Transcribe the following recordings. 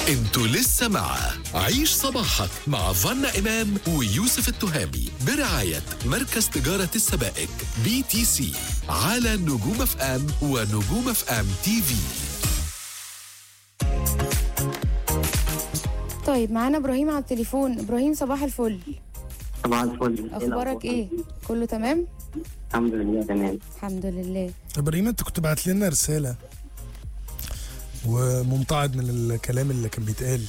انتوا لسه مع عيش صباحك مع فنا إمام ويوسف التهامي برعاية مركز تجارة السبائك بي تي سي على نجوم اف ام ونجوم اف ام تي في طيب معانا ابراهيم على التليفون ابراهيم صباح الفل صباح الفل اخبارك ايه كله تمام الحمد لله تمام الحمد لله ابراهيم انت كنت بعت لنا رساله وممتعض من الكلام اللي كان بيتقال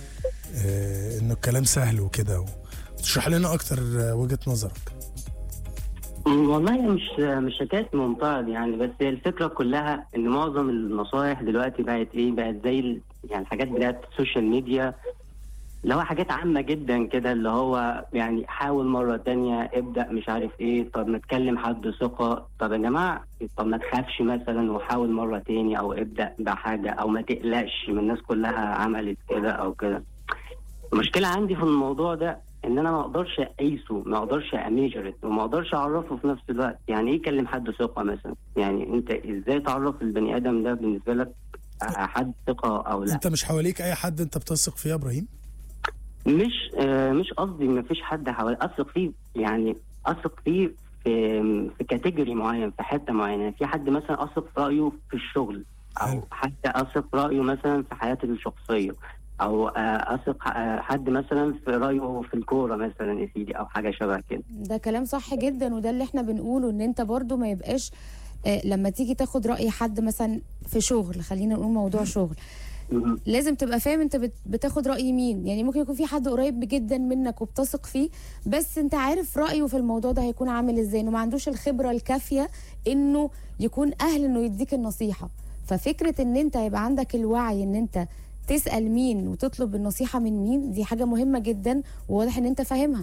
آه انه الكلام سهل وكده تشرح لنا اكتر آه، وجهه نظرك أمم، والله مش مش حكايه ممتاز يعني بس هي الفكره كلها ان معظم النصائح دلوقتي بقت ايه بقت زي ال- يعني الحاجات بتاعت السوشيال ميديا اللي هو حاجات عامة جدا كده اللي هو يعني حاول مرة تانية ابدأ مش عارف ايه طب ما تكلم حد ثقة طب يا جماعة طب ما تخافش مثلا وحاول مرة تاني او ابدأ بحاجة او ما تقلقش من الناس كلها عملت كده او كده المشكلة عندي في الموضوع ده ان انا ما اقدرش اقيسه ما اقدرش اميجر وما اقدرش اعرفه في نفس الوقت يعني ايه كلم حد ثقة مثلا يعني انت ازاي تعرف البني ادم ده بالنسبة لك حد ثقة او لا انت مش حواليك اي حد انت بتثق فيه يا ابراهيم مش آه مش قصدي ما فيش حد حوالي اثق فيه يعني اثق فيه في في كاتيجوري معين في حته معينه في حد مثلا اثق في رايه في الشغل او حلو. حد اثق في رايه مثلا في حياتي الشخصيه او آه، اثق آه، حد مثلا في رايه في الكوره مثلا يا سيدي او حاجه شبه كده ده كلام صح جدا وده اللي احنا بنقوله ان انت برضو ما يبقاش آه، لما تيجي تاخد رأي حد مثلا في شغل خلينا نقول موضوع شغل مهم. لازم تبقى فاهم انت بت- بتاخد رأي مين يعني ممكن يكون في حد قريب جدا منك وبتثق فيه بس انت عارف رأيه في الموضوع ده هيكون عامل ازاي انه ما عندوش الخبرة الكافية انه يكون اهل انه يديك النصيحة ففكرة ان انت يبقى عندك الوعي ان انت تسأل مين وتطلب النصيحة من مين دي حاجة مهمة جدا وواضح ان انت فاهمها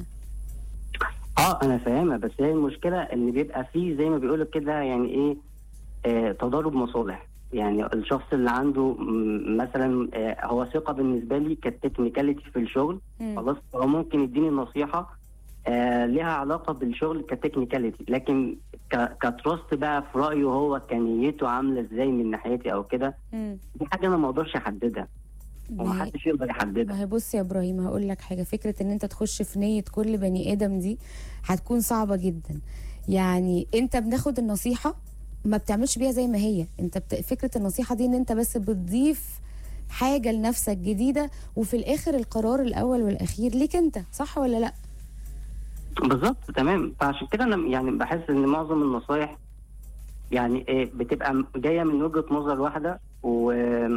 اه انا فاهمها بس هي المشكله ان بيبقى فيه زي ما بيقولوا كده يعني ايه آه تضارب مصالح يعني الشخص اللي عنده م- مثلا آه هو ثقه بالنسبه لي كالتكنيكاليتي في الشغل مم. خلاص هو ممكن يديني نصيحه آه ليها علاقه بالشغل كتكنيكاليتي لكن ك- كتراست بقى في رايه هو كنيته عامله ازاي من ناحيتي او كده مم. دي حاجه انا ما اقدرش احددها ما هي- ومحدش يقدر يحددها ما هي بص يا ابراهيم هقول لك حاجه فكره ان انت تخش في نيه كل بني ادم دي هتكون صعبه جدا يعني انت بناخد النصيحه ما بتعملش بيها زي ما هي انت بت... فكره النصيحه دي ان انت بس بتضيف حاجه لنفسك جديده وفي الاخر القرار الاول والاخير ليك انت صح ولا لا بالظبط تمام فعشان كده انا يعني بحس ان معظم النصايح يعني إيه بتبقى م- جايه من وجهه نظر واحده و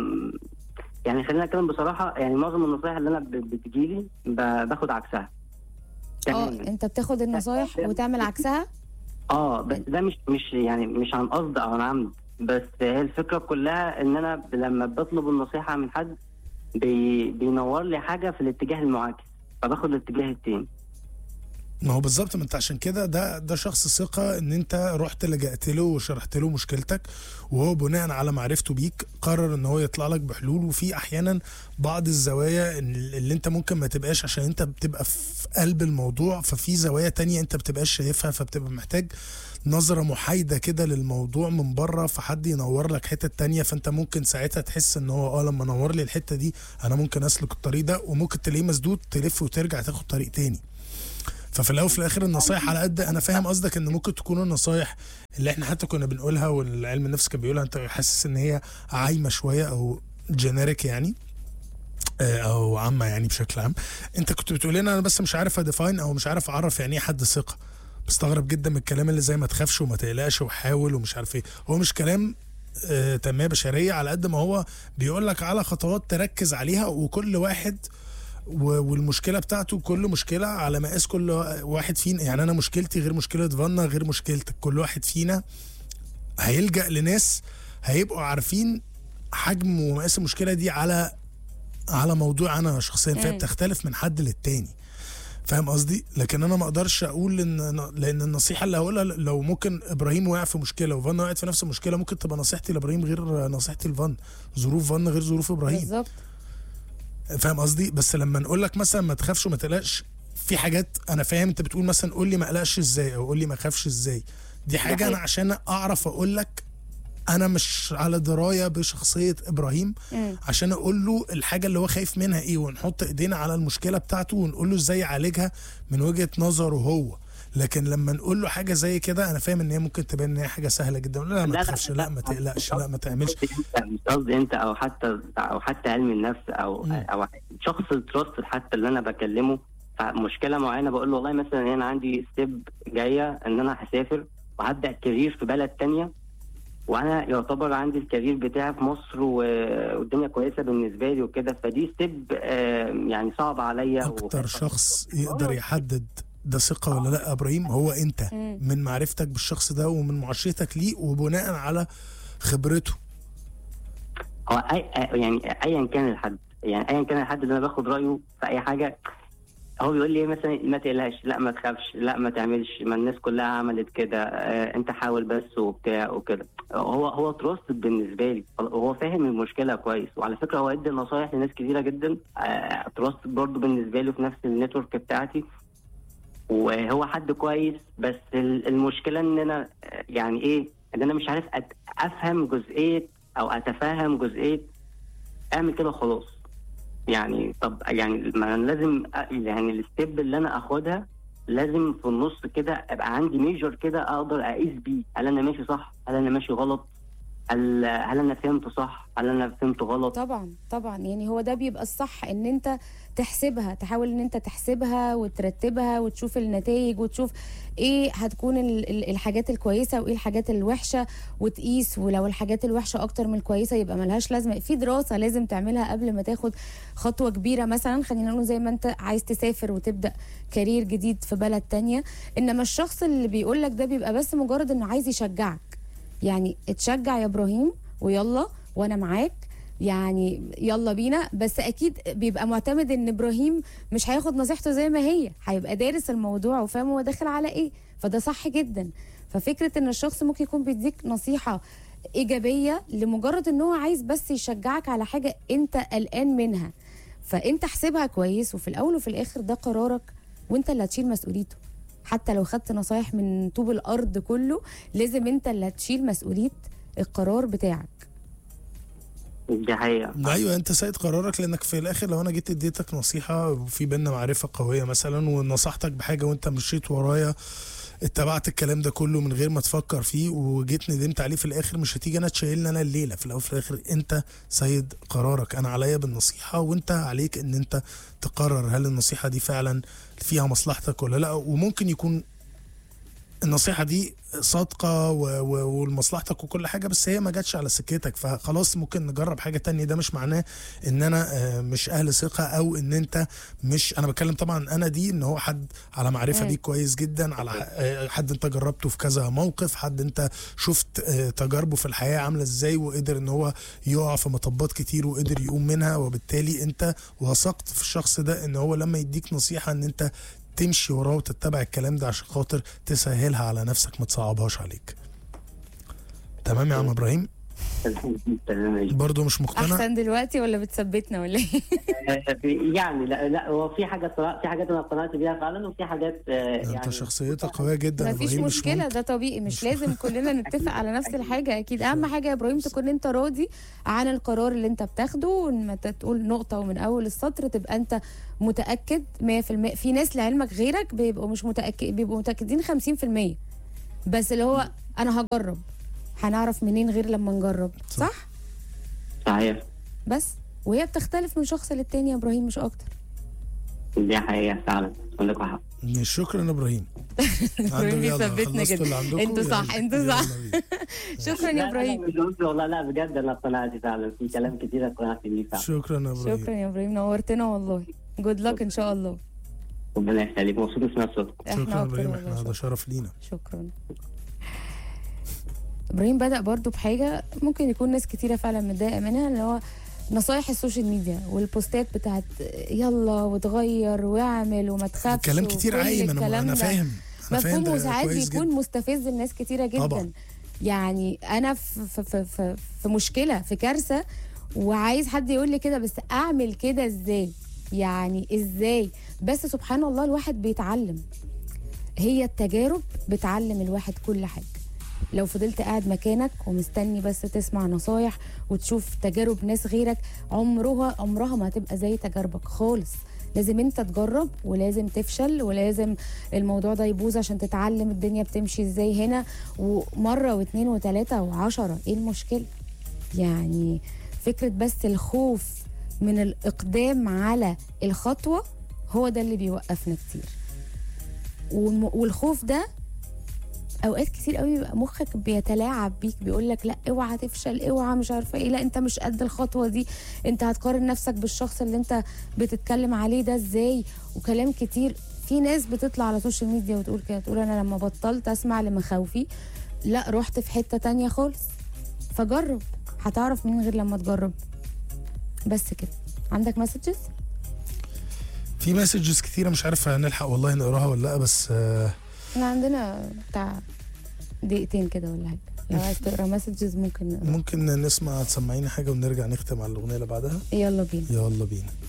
يعني خلينا نتكلم بصراحه يعني معظم النصايح اللي انا ب- بتجيلي ب- باخد عكسها اه تماما انت بتاخد النصايح وتعمل عكسها اه بس ده مش مش يعني مش عن قصد او عن عمد بس هي الفكره كلها ان انا ب- لما بطلب النصيحه من حد بي بينور لي حاجه في الاتجاه المعاكس فباخد الاتجاه التاني ما هو بالظبط ما انت عشان كده ده ده شخص ثقه ان انت رحت لجأت له وشرحت له مشكلتك وهو بناء على معرفته بيك قرر ان هو يطلع لك بحلول وفي احيانا بعض الزوايا اللي انت ممكن ما تبقاش عشان انت بتبقى في قلب الموضوع ففي زوايا تانية انت بتبقاش شايفها فبتبقى محتاج نظرة محايدة كده للموضوع من بره فحد ينور لك حتة تانية فانت ممكن ساعتها تحس ان هو اه لما نور لي الحتة دي انا ممكن اسلك الطريق ده وممكن تلاقيه مسدود تلف وترجع تاخد طريق تاني ففي الاول وفي الاخر النصايح على قد انا فاهم قصدك ان ممكن تكون النصايح اللي احنا حتى كنا بنقولها والعلم النفس كان بيقولها انت حاسس ان هي عايمه شويه او جينيريك يعني آه، او عامه يعني بشكل عام انت كنت بتقول لنا انا بس مش عارف اديفاين او مش عارف اعرف يعني ايه حد ثقه بستغرب جدا من الكلام اللي زي ما تخافش وما تقلقش وحاول ومش عارف ايه هو مش كلام آه، تنميه بشريه على قد ما هو بيقول لك على خطوات تركز عليها وكل واحد و- والمشكله بتاعته كل مشكله على مقاس كل واحد فينا يعني انا مشكلتي غير مشكله فانا غير مشكلتك كل واحد فينا هيلجأ لناس هيبقوا عارفين حجم ومقاس المشكله دي على على موضوع انا شخصيا فهي مم. بتختلف من حد للتاني فاهم قصدي لكن انا ما اقدرش اقول ان لان النصيحه اللي هقولها لو ممكن ابراهيم وقع في مشكله وفان وقعت في نفس المشكله ممكن تبقى نصيحتي لابراهيم غير نصيحتي لفان ظروف فان غير ظروف ابراهيم بالظبط فاهم قصدي بس لما نقول لك مثلا ما تخافش وما تقلقش في حاجات انا فاهم انت بتقول مثلا قول لي ما اقلقش ازاي او قول لي ما اخافش ازاي دي حاجه انا حقيقي. عشان اعرف اقول لك انا مش على درايه بشخصيه ابراهيم مم. عشان اقول له الحاجه اللي هو خايف منها ايه ونحط ايدينا على المشكله بتاعته ونقول له ازاي يعالجها من وجهه نظره هو لكن لما نقول له حاجه زي كده انا فاهم ان هي ممكن تبان ان هي حاجه سهله جدا لا ما تخافش لا ما تقلقش لا ما تعملش مش قصدي انت مش قصدي انت او حتى او حتى علم النفس او مم. او شخص التراست حتى اللي انا بكلمه مشكله معينه بقول له والله مثلا انا عندي ستيب جايه ان انا هسافر وهبدا كارير في بلد تانية وانا يعتبر عندي الكارير بتاعي في مصر و- والدنيا كويسه بالنسبه لي وكده فدي ستيب يعني صعبه عليا اكتر و- شخص يقدر يحدد ده ثقه ولا لا يا ابراهيم هو انت مم. من معرفتك بالشخص ده ومن معاشرتك ليه وبناء على خبرته هو أي يعني ايا كان الحد يعني ايا كان الحد اللي انا باخد رايه في اي حاجه هو بيقول لي إيه مثلا ما تقلقش لا ما تخافش لا ما تعملش ما الناس كلها عملت كده آه انت حاول بس وبتاع وكده هو هو تراست بالنسبه لي هو فاهم المشكله كويس وعلى فكره هو ادى نصايح لناس كتيره جدا آه تراست برضه بالنسبه له في نفس النتورك بتاعتي وهو حد كويس بس ال- المشكله ان انا آه، يعني ايه ان انا مش عارف أت- افهم جزئيه او اتفهم جزئيه اعمل كده خلاص يعني طب يعني ما أنا لازم أ- يعني الستيب اللي انا اخدها لازم في النص كده ابقى عندي ميجر كده اقدر اقيس بيه هل انا ماشي صح هل انا ماشي غلط هل هل انا فهمت صح هل انا فهمت غلط طبعا طبعا يعني هو ده بيبقى الصح ان انت تحسبها تحاول ان انت تحسبها وترتبها وتشوف النتائج وتشوف ايه هتكون ال- ال- الحاجات الكويسه وايه الحاجات الوحشه وتقيس ولو الحاجات الوحشه اكتر من الكويسه يبقى ملهاش لازمه في دراسه لازم تعملها قبل ما تاخد خطوه كبيره مثلا خلينا نقول زي ما انت عايز تسافر وتبدا كارير جديد في بلد تانية انما الشخص اللي بيقول لك ده بيبقى بس مجرد انه عايز يشجعك يعني اتشجع يا ابراهيم ويلا وانا معاك يعني يلا بينا بس اكيد بيبقى معتمد ان ابراهيم مش هياخد نصيحته زي ما هي هيبقى دارس الموضوع وفاهم هو داخل على ايه فده صح جدا ففكره ان الشخص ممكن يكون بيديك نصيحه ايجابيه لمجرد ان هو عايز بس يشجعك على حاجه انت قلقان منها فانت احسبها كويس وفي الاول وفي الاخر ده قرارك وانت اللي هتشيل مسؤوليته حتى لو خدت نصايح من طوب الارض كله لازم انت اللي هتشيل مسؤوليه القرار بتاعك دي حقيقه ايوه انت سيد قرارك لانك في الاخر لو انا جيت اديتك نصيحه وفي بينا معرفه قويه مثلا ونصحتك بحاجه وانت مشيت ورايا اتبعت الكلام ده كله من غير ما تفكر فيه وجيت ندمت عليه في الاخر مش هتيجي انا تشيلني انا الليله في الاول وفي الاخر انت سيد قرارك انا عليا بالنصيحه وانت عليك ان انت تقرر هل النصيحه دي فعلا فيها مصلحتك ولا لا وممكن يكون النصيحه دي صادقه و- و- ولمصلحتك وكل حاجه بس هي ما جاتش على سكتك فخلاص ممكن نجرب حاجه تانية ده مش معناه ان انا آه، مش اهل ثقه او ان انت مش انا بتكلم طبعا انا دي ان هو حد على معرفه مم. بيك كويس جدا على آه، حد انت جربته في كذا موقف حد انت شفت آه، تجاربه في الحياه عامله ازاي وقدر ان هو يقع في مطبات كتير وقدر يقوم منها وبالتالي انت وثقت في الشخص ده ان هو لما يديك نصيحه ان انت تمشي وراه وتتبع الكلام ده عشان خاطر تسهلها على نفسك ما تصعبهاش عليك تمام يا عم ابراهيم تمام برضو مش مقتنع احسن دلوقتي ولا بتثبتنا ولا ايه يعني لا لا هو في حاجه اقتنعت- في حاجات انا اقتنعت بيها فعلا وفي حاجات آه، انت يعني شخصيتك قويه جدا يا مفيش ابراهيم مش مشكله ممكن ده طبيعي مش مش- لازم كلنا نتفق على نفس الحاجه اكيد اهم حاجه يا ابراهيم تكون انت راضي عن القرار اللي انت بتاخده وما تقول نقطه ومن اول السطر تبقى انت متاكد 100% في ناس لعلمك غيرك بيبقوا مش متاكد بيبقوا متاكدين 50% بس اللي هو انا هجرب هنعرف منين غير لما نجرب صح. صح صحيح بس وهي بتختلف من شخص للتاني يا ابراهيم مش اكتر دي حقيقه فعلا عندك حق شكرا يا ابراهيم إبراهيم يلا، بيثبتنا خلصتوا كده. اللي عندكم؟ انتوا صح، يلا- انتوا يلا صح. بينا. شكرا لا، يا لا، ابراهيم مش قصدي والله لا بجد انا اقتنعت فعلا في كلام كتير اقتنعت بيه فعلا شكرا يا ابراهيم شكرا يا ابراهيم نورتنا والله جود لك ان شاء الله ربنا يخليك مبسوط اسمع صوتك احنا شكرا يا اكتر ابراهيم والله احنا ده شكرا. شرف لينا شكرا ابراهيم بدأ برضو بحاجة ممكن يكون ناس كتيرة فعلا متضايقة منها اللي هو نصايح السوشيال ميديا والبوستات بتاعت يلا وتغير واعمل وما تخافش كلام كتير وكل عايم انا الكلام انا ده. فاهم أنا فاهم مفهوم ده وساعات كويس بيكون جدا. مستفز لناس كتيرة جدا طبعا. يعني انا في, في, في, في, في مشكلة في كارثة وعايز حد يقول لي كده بس اعمل كده ازاي يعني ازاي بس سبحان الله الواحد بيتعلم هي التجارب بتعلم الواحد كل حاجة لو فضلت قاعد مكانك ومستني بس تسمع نصايح وتشوف تجارب ناس غيرك عمرها عمرها ما هتبقى زي تجاربك خالص لازم انت تجرب ولازم تفشل ولازم الموضوع ده يبوظ عشان تتعلم الدنيا بتمشي ازاي هنا ومره واثنين وثلاثه وعشرة ايه المشكله يعني فكره بس الخوف من الاقدام على الخطوه هو ده اللي بيوقفنا كتير والم- والخوف ده اوقات كتير قوي بيبقى مخك بيتلاعب بيك بيقول لك لا اوعى تفشل اوعى مش عارفه ايه لا انت مش قد الخطوه دي انت هتقارن نفسك بالشخص اللي انت بتتكلم عليه ده ازاي وكلام كتير في ناس بتطلع على السوشيال ميديا وتقول كده تقول انا لما بطلت اسمع لمخاوفي لا رحت في حته تانية خالص فجرب هتعرف من غير لما تجرب بس كده عندك مسجز في مسجز كتيره مش عارف هنلحق والله نقراها ولا لا بس آه احنا عندنا بتاع دقيقتين كده ولا حاجه لو عايز تقرا مسجز ممكن نقرا ممكن نسمع تسمعينا حاجه ونرجع نختم على الاغنيه اللي بعدها يلا بينا يلا بينا